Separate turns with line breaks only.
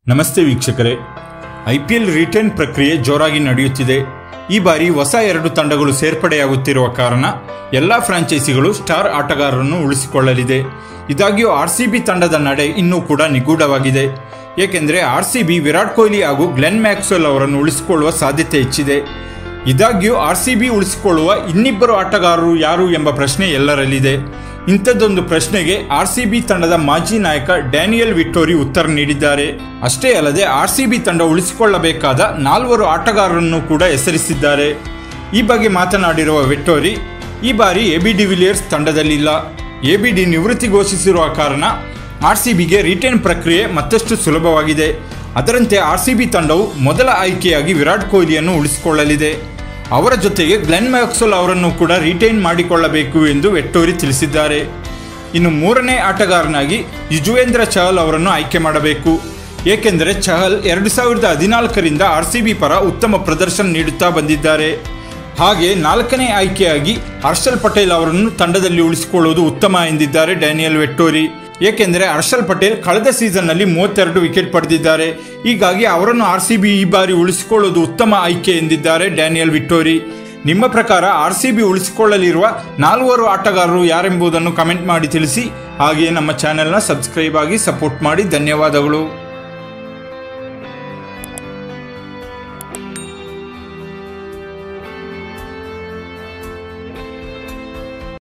ನಮಸ್ತೆ ವೀಕ್ಷಕರೇ IPL return ಪ್ರಕ್ರಿಯೆ ಜೋರಾಗಿ ನಡೆಯುತ್ತಿದೆ ಈ ಬಾರಿ ಹೊಸ ಎರಡು ತಂಡಗಳು ಸೇರ್ಪಡೆಯಾಗುತ್ತಿರುವ ಕಾರಣ ಎಲ್ಲಾ ಫ್ರಾಂಚೈಸಿಗಳು ಸ್ಟಾರ್ ಆಟಗಾರರನ್ನು ಉಳಿಸಿಕೊಳ್ಳಲಿದೆ ಇದಾಗಿಯೂ ಆರ್ಸಿಬಿ ತಂಡದ ನಡೆ ಇನ್ನೂ ಕೂಡ ನಿಗೂಢವಾಗಿದೆ ಏಕೆಂದರೆ ಆರ್ಸಿಬಿ ವಿರಾಟ್ ಕೊಹ್ಲಿ ಹಾಗೂ ಗ್ಲೆನ್ ಮ್ಯಾಕ್ಸ್ವೆಲ್ ಅವರನ್ನು ಉಳಿಸಿಕೊಳ್ಳುವ ಸಾಧ್ಯತೆ ಹೆಚ್ಚಿದೆ ಇದಾಗ್ಯೂ ಆರ್ಸಿಬಿ ಉಳಿಸಿಕೊಳ್ಳುವ ಇನ್ನಿಬ್ಬರು ಆಟಗಾರರು ಯಾರು ಎಂಬ ಪ್ರಶ್ನೆ ಎಲ್ಲರಲ್ಲಿದೆ ಇಂಥದ್ದೊಂದು ಪ್ರಶ್ನೆಗೆ ಆರ್ಸಿಬಿ ತಂಡದ ಮಾಜಿ ನಾಯಕ ಡ್ಯಾನಿಯಲ್ ವಿಕ್ಟೋರಿ ಉತ್ತರ ನೀಡಿದ್ದಾರೆ ಅಷ್ಟೇ ಅಲ್ಲದೆ ಆರ್ಸಿಬಿ ತಂಡ ಉಳಿಸಿಕೊಳ್ಳಬೇಕಾದ ನಾಲ್ವರು ಆಟಗಾರರನ್ನು ಕೂಡ ಹೆಸರಿಸಿದ್ದಾರೆ ಈ ಬಗ್ಗೆ ಮಾತನಾಡಿರುವ ವಿಕ್ಟೋರಿ ಈ ಬಾರಿ ಎಬಿ ಡಿವಿಲಿಯರ್ಸ್ ತಂಡದಲ್ಲಿಲ್ಲ ಎಬಿಡಿ ನಿವೃತ್ತಿ ಘೋಷಿಸಿರುವ ಕಾರಣ ಆರ್ಸಿಬಿಗೆ ರಿಟರ್ನ್ ಪ್ರಕ್ರಿಯೆ ಮತ್ತಷ್ಟು ಸುಲಭವಾಗಿದೆ ಅದರಂತೆ ಆರ್ಸಿಬಿ ತಂಡವು ಮೊದಲ ಆಯ್ಕೆಯಾಗಿ ವಿರಾಟ್ ಕೊಹ್ಲಿಯನ್ನು ಉಳಿಸಿಕೊಳ್ಳಲಿದೆ ಅವರ ಜೊತೆಗೆ ಗ್ಲೆನ್ ಮ್ಯಾಕ್ಸೆಲ್ ಅವರನ್ನು ಕೂಡ ರಿಟೈನ್ ಮಾಡಿಕೊಳ್ಳಬೇಕು ಎಂದು ವೆಟ್ಟೋರಿ ತಿಳಿಸಿದ್ದಾರೆ ಇನ್ನು ಮೂರನೇ ಆಟಗಾರನಾಗಿ ಯುಜುವೇಂದ್ರ ಚಹಲ್ ಅವರನ್ನು ಆಯ್ಕೆ ಮಾಡಬೇಕು ಏಕೆಂದರೆ ಚಹಲ್ ಎರಡು ಸಾವಿರದ ಹದಿನಾಲ್ಕರಿಂದ ಆರ್ಸಿಬಿ ಪರ ಉತ್ತಮ ಪ್ರದರ್ಶನ ನೀಡುತ್ತಾ ಬಂದಿದ್ದಾರೆ ಹಾಗೆ ನಾಲ್ಕನೇ ಆಯ್ಕೆಯಾಗಿ ಹರ್ಷಲ್ ಪಟೇಲ್ ಅವರನ್ನು ತಂಡದಲ್ಲಿ ಉಳಿಸಿಕೊಳ್ಳುವುದು ಉತ್ತಮ ಎಂದಿದ್ದಾರೆ ಡ್ಯಾನಿಯಲ್ ವೆಟ್ಟೋರಿ ಏಕೆಂದರೆ ಹರ್ಷಲ್ ಪಟೇಲ್ ಕಳೆದ ಸೀಸನ್ನಲ್ಲಿ ಮೂವತ್ತೆರಡು ವಿಕೆಟ್ ಪಡೆದಿದ್ದಾರೆ ಹೀಗಾಗಿ ಅವರನ್ನು ಆರ್ ಸಿ ಬಿ ಈ ಬಾರಿ ಉಳಿಸಿಕೊಳ್ಳುವುದು ಉತ್ತಮ ಆಯ್ಕೆ ಎಂದಿದ್ದಾರೆ ಡ್ಯಾನಿಯಲ್ ವಿಕ್ಟೋರಿ ನಿಮ್ಮ ಪ್ರಕಾರ ಆರ್ ಸಿ ಬಿ ಉಳಿಸಿಕೊಳ್ಳಲಿರುವ ನಾಲ್ವರು ಆಟಗಾರರು ಯಾರೆಂಬುದನ್ನು ಕಮೆಂಟ್ ಮಾಡಿ ತಿಳಿಸಿ ಹಾಗೆಯೇ ನಮ್ಮ ಚಾನೆಲ್ನ ಸಬ್ಸ್ಕ್ರೈಬ್ ಆಗಿ ಸಪೋರ್ಟ್ ಮಾಡಿ ಧನ್ಯವಾದಗಳು